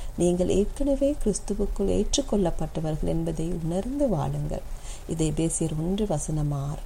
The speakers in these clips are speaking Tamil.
நீங்கள் ஏற்கனவே கிறிஸ்துவுக்குள் ஏற்றுக்கொள்ளப்பட்டவர்கள் என்பதை உணர்ந்து வாழுங்கள் இதை பேசியர் ஒன்று வசனம் ஆறு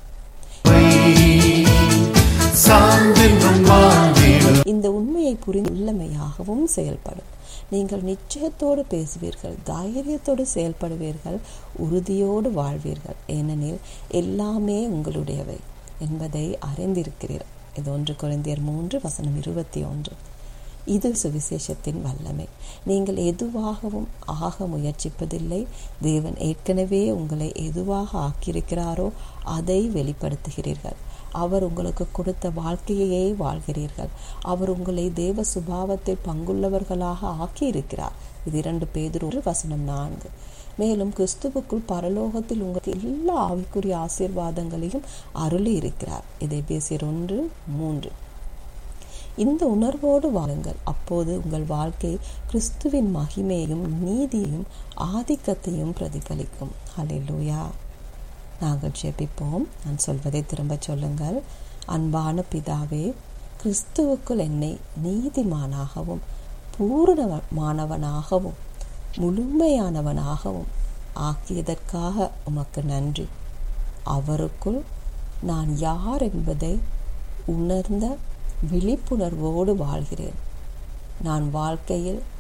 சார்ந்தென்றும் வாழ்ந்திடும் இந்த உண்மையை புரிந்து உள்ளமையாகவும் செயல்படும் நீங்கள் நிச்சயத்தோடு பேசுவீர்கள் தைரியத்தோடு செயல்படுவீர்கள் உறுதியோடு வாழ்வீர்கள் ஏனெனில் எல்லாமே உங்களுடையவை என்பதை அறிந்திருக்கிறீர்கள் இது ஒன்று குழந்தையர் மூன்று வசனம் இருபத்தி ஒன்று இது சுவிசேஷத்தின் வல்லமை நீங்கள் எதுவாகவும் ஆக முயற்சிப்பதில்லை தேவன் ஏற்கனவே உங்களை எதுவாக ஆக்கியிருக்கிறாரோ அதை வெளிப்படுத்துகிறீர்கள் அவர் உங்களுக்கு கொடுத்த வாழ்க்கையையே வாழ்கிறீர்கள் அவர் உங்களை தேவ சுபாவத்தில் பங்குள்ளவர்களாக ஆக்கியிருக்கிறார் இது இரண்டு பேதொரு வசனம் நான்கு மேலும் கிறிஸ்துவுக்குள் பரலோகத்தில் உங்களுக்கு எல்லா ஆவிக்குரிய ஆசீர்வாதங்களையும் அருளி இருக்கிறார் இதை பேசியர் ஒன்று மூன்று இந்த உணர்வோடு வாழுங்கள் அப்போது உங்கள் வாழ்க்கை கிறிஸ்துவின் மகிமையும் நீதியும் ஆதிக்கத்தையும் பிரதிபலிக்கும் ஹalleluya நாங்கள் ஜெபிப்போம் நான் சொல்வதை திரும்ப சொல்லுங்கள் அன்பான பிதாவே கிறிஸ்துவுக்குள் என்னை நீதிமானாகவும் பூரணமானவனாகவும் முழுமையானவனாகவும் ஆக்கியதற்காக உமக்கு நன்றி அவருக்குள் நான் யார் என்பதை உணர்ந்த விழிப்புணர்வோடு வாழ்கிறேன் நான் வாழ்க்கையில்